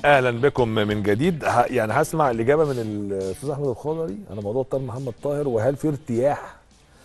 اهلا بكم من جديد ه- يعني هسمع الاجابه من الاستاذ احمد الخضري على موضوع طاهر محمد طاهر وهل في ارتياح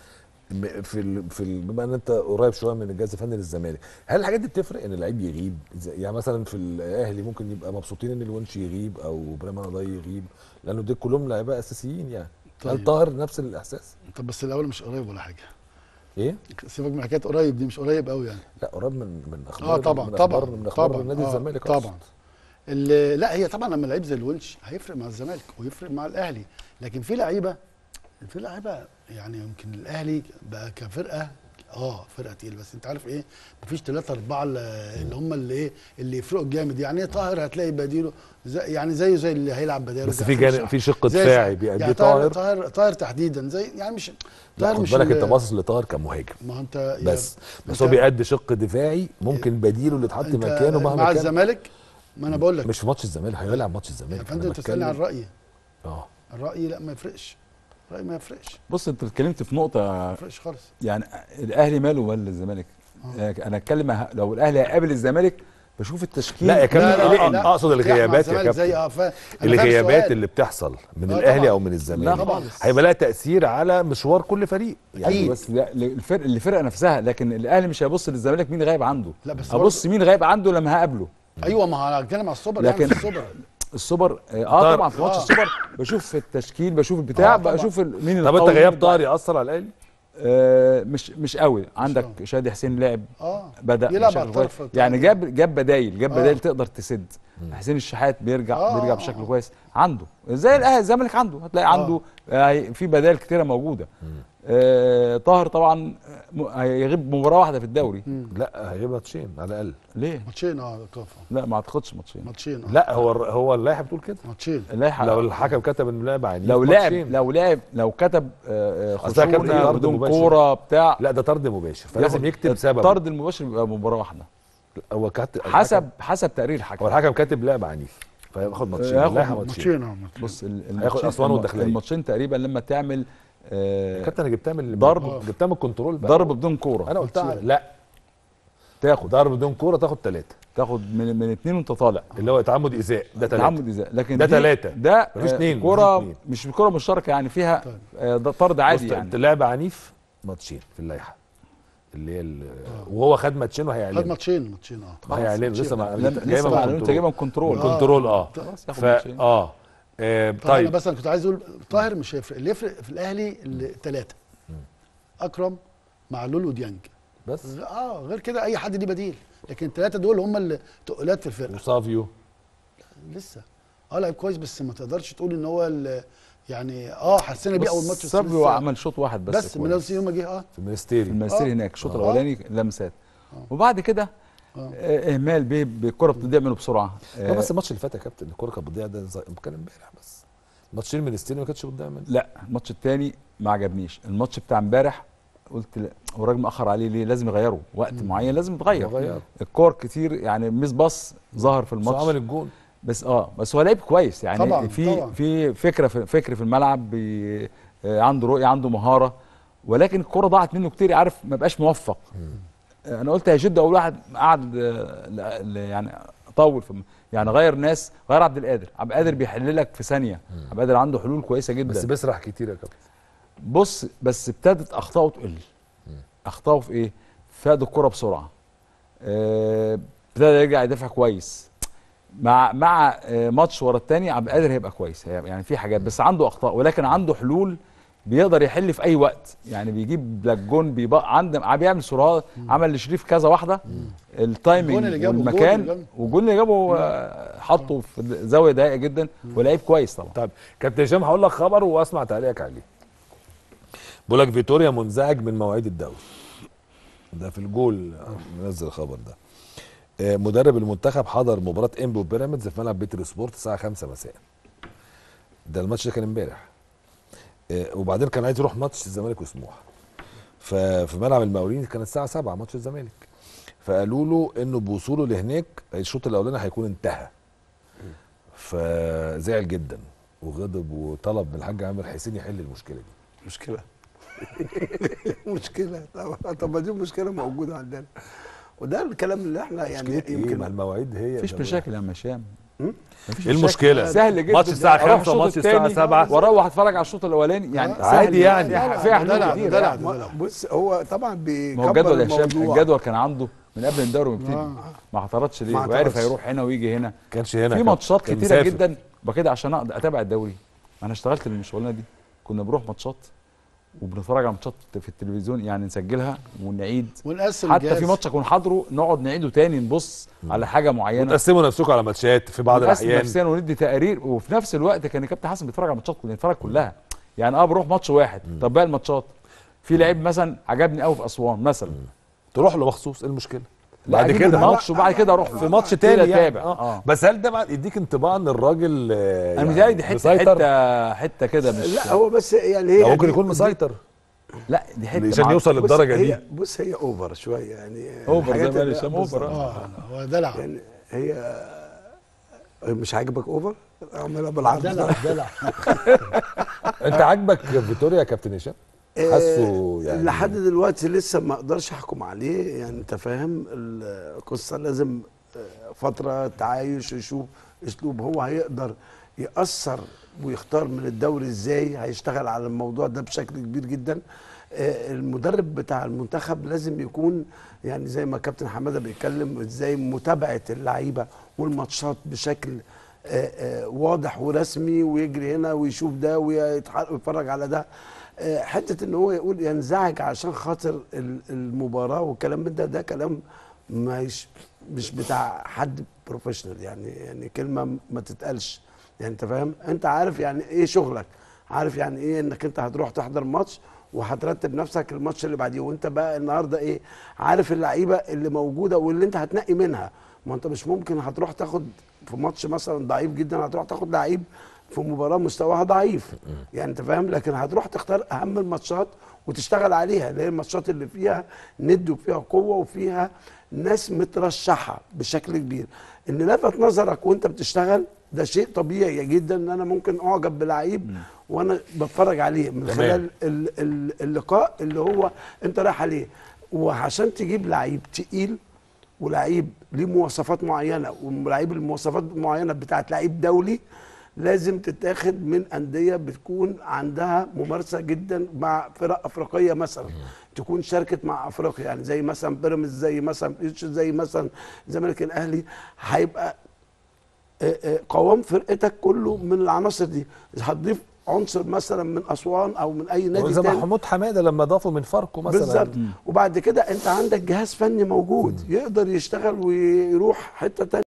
م- في ال في ال بما ان انت قريب شويه من الجهاز الفني للزمالك هل الحاجات دي بتفرق ان اللعيب يغيب زي- يعني مثلا في الاهلي ممكن يبقى مبسوطين ان الونش يغيب او ابراهيم رضاي يغيب لانه دول كلهم لعيبه اساسيين يعني هل طيب. طاهر نفس الاحساس طب بس الاول مش قريب ولا حاجه ايه سيبك من حكايه قريب دي مش قريب قوي يعني لا قريب من من اخبار اه طبعا من طبعا أخبار من اخبار طبعا نادي آه الزمالك طبعا أقصد. اللي لا هي طبعا لما لعيب زي الونش هيفرق مع الزمالك ويفرق مع الاهلي لكن في لعيبه في لعيبه يعني يمكن الاهلي بقى كفرقه اه فرقه تقيل بس انت عارف ايه مفيش ثلاثه اربعه اللي اللي هم اللي ايه اللي يفرقوا جامد يعني طاهر هتلاقي بديله زي يعني زيه زي اللي هيلعب بداله بس زي في حسين جانب شحات. في شق زي- دفاعي بيأديه يعني طاهر طاهر طاهر تحديدا زي يعني مش لا طاهر خد مش بالك ال- انت باصص لطاهر كمهاجم ما هو انت يا- بس بس أنت- هو بيأدي شق دفاعي ممكن بديله اللي يتحط أنت مكانه مهما مع كان الزمالك ما انا بقول لك مش في ماتش الزمالك هيلعب ماتش يا الزمالك فندم أنا انت بتسالني عن بتكلم- رايي اه الراي لا ما يفرقش الراي ما يفرقش بص انت اتكلمت في نقطه ما يفرقش خالص يعني الاهلي ماله ولا الزمالك آه. انا اتكلم ه- لو الاهلي هيقابل الزمالك بشوف التشكيل لا يا كابتن لا، لا لا، اقصد تلعب مع الغيابات يا الزمالك زي كابتن اه فا- أنا فاهم الغيابات السؤال. اللي بتحصل من آه الاهلي طبعاً. او من لا الزمالك خالص. هيبقى لها تاثير على مشوار كل فريق يعني أكيد. بس لا الفرق الفرقه نفسها لكن الاهلي مش هيبص للزمالك مين غايب عنده لا بس هبص مين غايب عنده لما هقابله ايوه ما هو انا هتكلم على السوبر يعني لكن- في السوبر السوبر اه, آه طاهر. طبعا في ماتش آه. السوبر بشوف التشكيل بشوف البتاع آه طبعاً. بشوف ال- مين طب انت القوي، غياب مين طاهر ياثر على الاهلي آه مش مش قوي عندك قوي. شادي حسين لعب اه بدا يلعب بشكل على كويس. الطرف يعني جاب جاب بدايل جاب آه. بدايل تقدر تسد حسين الشحات بيرجع آه، بيرجع آه، بشكل آه. كويس عنده زي الاهلي الزمالك عنده هتلاقي عنده آه. في بدائل كتيره موجوده آه طاهر طبعا م- هيغيب مباراه واحده في الدوري مم. لا هيبقى ماتشين على الاقل ليه ماتشين اه كفو لا ما اعتقدش ماتشين ماتشين آه. لا هو هو اللائحه بتقول كده ماتشين اللائحه لو الحكم كتب انه لاعب عنيف لو لعب ماتشين. لو لعب لو كتب آه، آه، أصل يا كابتن خشونه طرد بدون مباشر. كوره بتاع لا ده طرد مباشر فلازم ياخد- يكتب سبب الطرد المباشر بيبقى مباراه واحده هو كتب حسب حسب تقرير الحكم هو الحكم كاتب لاعب عنيف فياخد ماتشين هياخد اللائحه ماتشين ماتشين اه ماتشين. بص ال- هياخد الماتشين أسوان الم- والداخلية. الماتشين تقريبا لما تعمل آه، كابتن انا جبتها من ضرب. جبتها من الكنترول بقى ضرب بدون كوره انا قلتها لا تاخد ضرب بدون كوره تاخد ثلاثه تاخد من من اثنين وانت طالع اللي هو تعمد ايذاء ده ثلاثه تعمد ازاي لكن ده دي- تلاتة. ده مفيش آه، اتنين، كوره مفيش اتنين. مش كوره مشتركه يعني فيها طيب. آه، ده طرد عادي بص، يعني لعب عنيف ماتشين في اللائحه اللي هي ال- وهو خد ماتشين خد وهيعلن ماتشين ماتشين اه هيعلن لسه ما لما جايبه لسه من معلومة انت الكنترول. جايبها من كنترول آه. كنترول اه خلاص ياخد ف ماتشين. اه آه، طيب انا طيب بس انا كنت عايز اقول طاهر مش هيفرق اللي يفرق في الاهلي الثلاثه اكرم معلول وديانج بس اه غير كده اي حد ليه بديل لكن الثلاثه دول هم اللي تقلات في الفرقه وسافيو لسه اه لعيب كويس بس ما تقدرش تقول ان هو ال- يعني اه حسينا بيه اول ماتش بس سابيو لسه- عمل شوط واحد بس بس من كويس. يوم ما جه اه في في المينستيري الماستير آه. هناك الشوط آه. الاولاني لمسات آه. وبعد كده آه. آه، اهمال بيه بالكره بتضيع منه بسرعه لا آه، بس الماتش اللي فات يا كابتن الكوره كانت بتضيع ده زي- كان امبارح بس ماتشين المينستيري ما كانتش بتضيع منه لا الماتش الثاني ما عجبنيش الماتش بتاع امبارح قلت لا هو الراجل مأخر عليه ليه لازم يغيره وقت معين لازم يتغير غير الكور كتير يعني ميس باص ظهر في بس هو الماتش عمل الجون بس اه بس هو لعيب كويس يعني طبعاً، في طبعاً. في فكره في فكر في الملعب بي آه، عنده رؤيه عنده مهاره ولكن الكره ضاعت منه كتير عارف ما بقاش موفق آه، انا قلت هيشد اول واحد قعد آه، ل- ل- يعني طول في يعني غير ناس غير عبد القادر عبد القادر بيحل لك في ثانيه عبد القادر عنده حلول كويسه جدا بس بيسرح كتير يا كابتن بص بس ابتدت اخطائه تقل اخطائه في ايه فاد الكره بسرعه آه، ابتدى يرجع يدافع كويس مع مع آه، ماتش ورا التاني عبد القادر هيبقى كويس هي- يعني في حاجات بس عنده اخطاء ولكن عنده حلول بيقدر يحل في اي وقت يعني بيجيب لك جون بيبقى عنده بيعمل سرعات عمل لشريف كذا واحده التايمنج الجون اللي جابه، الجون اللي والمكان جابه. والجون اللي جابه آه، حطه في زاويه ضيقه جدا ولعيب كويس طبعا طيب كابتن هشام هقول لك خبر واسمع تعليقك عليه بقول لك فيتوريا منزعج من مواعيد الدوري ده في الجول منزل الخبر ده آه، مدرب المنتخب حضر مباراه انبي وبيراميدز في ملعب بيتر سبورت الساعه 5 مساء ده الماتش ده كان امبارح آه، وبعدين كان عايز يروح ماتش الزمالك وسموحه ففي ملعب المقاولين كان الساعه 7 ماتش الزمالك فقالوا له انه بوصوله لهناك الشوط الاولاني هيكون انتهى فزعل جدا وغضب وطلب من الحاج عامر حسين يحل المشكله دي مشكلة مشكلة طب طب ما دي مشكلة موجودة عندنا وده الكلام اللي احنا يعني مشكلة ايه ما يمكن المواعيد هي مفيش زي ما مشاكل يا عم هشام مفيش ايه مشاكل. المشكله سهل جدا ماتش الساعه أروح 5 الشوط ماتش الساعه التاني 7 واروح اتفرج على الشوط الاولاني يعني آه. عادي يعني. فيها فيها حلول دلع كتير دلع يعني. دلع بص هو طبعا ما هو بيكبر الجدول يا هشام الموضوع الجدول كان عنده من قبل الدوري ما يبتدي آه. ما اعترضش ليه ما وعرف اعترضش. هيروح هنا ويجي هنا كانش هنا في كان- ماتشات كان كتيره مسافر. جدا بقى كده عشان اقدر اتابع الدوري انا اشتغلت الشغلانه دي كنا بنروح ماتشات وبنتفرج على ماتشات في التلفزيون يعني نسجلها ونعيد ونقسم حتى الجهاز. في ماتش اكون حاضره نقعد نعيده تاني نبص على حاجه معينه وتقسموا نفسكم على ماتشات في بعض ونقسم الاحيان نفسنا وندي تقارير وفي نفس الوقت كان الكابتن حسن بيتفرج على الماتشات كلها بيتفرج كلها يعني اه بروح ماتش واحد طب باقي الماتشات في لعيب مثلا عجبني قوي في اسوان مثلا تروح له مخصوص ايه المشكله لا بعد أجيب كده الماتش وبعد كده اروح له. في ماتش كده تاني يعني اتابع آه. اه بس هل ده بقى يديك انطباع ان الراجل آه، انا يعني متهيألي دي حته مسيطر؟ حته حته كده مش لا هو بس يعني هي أو ممكن دي- يكون دي- مسيطر لا دي حته عشان مع- يوصل بص للدرجه هي دي بص هي اوفر شويه يعني اوفر زي الحاجات ما قال اللي- هشام بالظبط. اوفر آه. اه هو دلع يعني هي مش عاجبك اوفر اعملها بالعرض دلع دلع انت عاجبك فيتوريا يا كابتن هشام حاسه يعني لحد دلوقتي لسه ما اقدرش احكم عليه يعني انت فاهم القصه لازم آه، فتره تعايش يشوف اسلوب هو هيقدر ياثر ويختار من الدوري ازاي هيشتغل على الموضوع ده بشكل كبير جدا آه، المدرب بتاع المنتخب لازم يكون يعني زي ما كابتن حماده بيتكلم ازاي متابعه اللعيبه والماتشات بشكل آه، آه، واضح ورسمي ويجري هنا ويشوف ده ويتح- ويتفرج على ده آه، حته ان هو يقول ينزعج عشان خاطر ال- المباراه والكلام من ده ده كلام مش مش بتاع حد بروفيشنال يعني يعني كلمه ما تتقالش يعني انت فاهم انت عارف يعني ايه شغلك عارف يعني ايه انك انت هتروح تحضر ماتش وهترتب نفسك الماتش اللي بعديه وانت بقى النهارده ايه عارف اللعيبه اللي موجوده واللي انت هتنقي منها ما انت مش ممكن هتروح تاخد في ماتش مثلا ضعيف جدا هتروح تاخد لعيب في مباراه مستواها ضعيف يعني انت فاهم لكن هتروح تختار اهم الماتشات وتشتغل عليها اللي هي الماتشات اللي فيها ند وفيها قوه وفيها ناس مترشحه بشكل كبير ان لفت نظرك وانت بتشتغل ده شيء طبيعي جدا ان انا ممكن اعجب بلعيب وانا بتفرج عليه من تمام. خلال ال- ال- اللقاء اللي هو انت رايح عليه وعشان تجيب لعيب تقيل ولعيب ليه مواصفات معينه ولعيب المواصفات معينه بتاعت لعيب دولي لازم تتاخد من انديه بتكون عندها ممارسه جدا مع فرق افريقيه مثلا تكون شاركت مع افريقيا يعني زي مثلا بيراميدز زي مثلا إيتش، زي مثلا الزمالك الاهلي هيبقى آه، آه، قوام فرقتك كله من العناصر دي هتضيف عنصر مثلا من اسوان او من اي نادي زي تاني محمود حماده لما ضافوا من فاركو مثلا بالظبط وبعد كده انت عندك جهاز فني موجود يقدر يشتغل ويروح حته تانية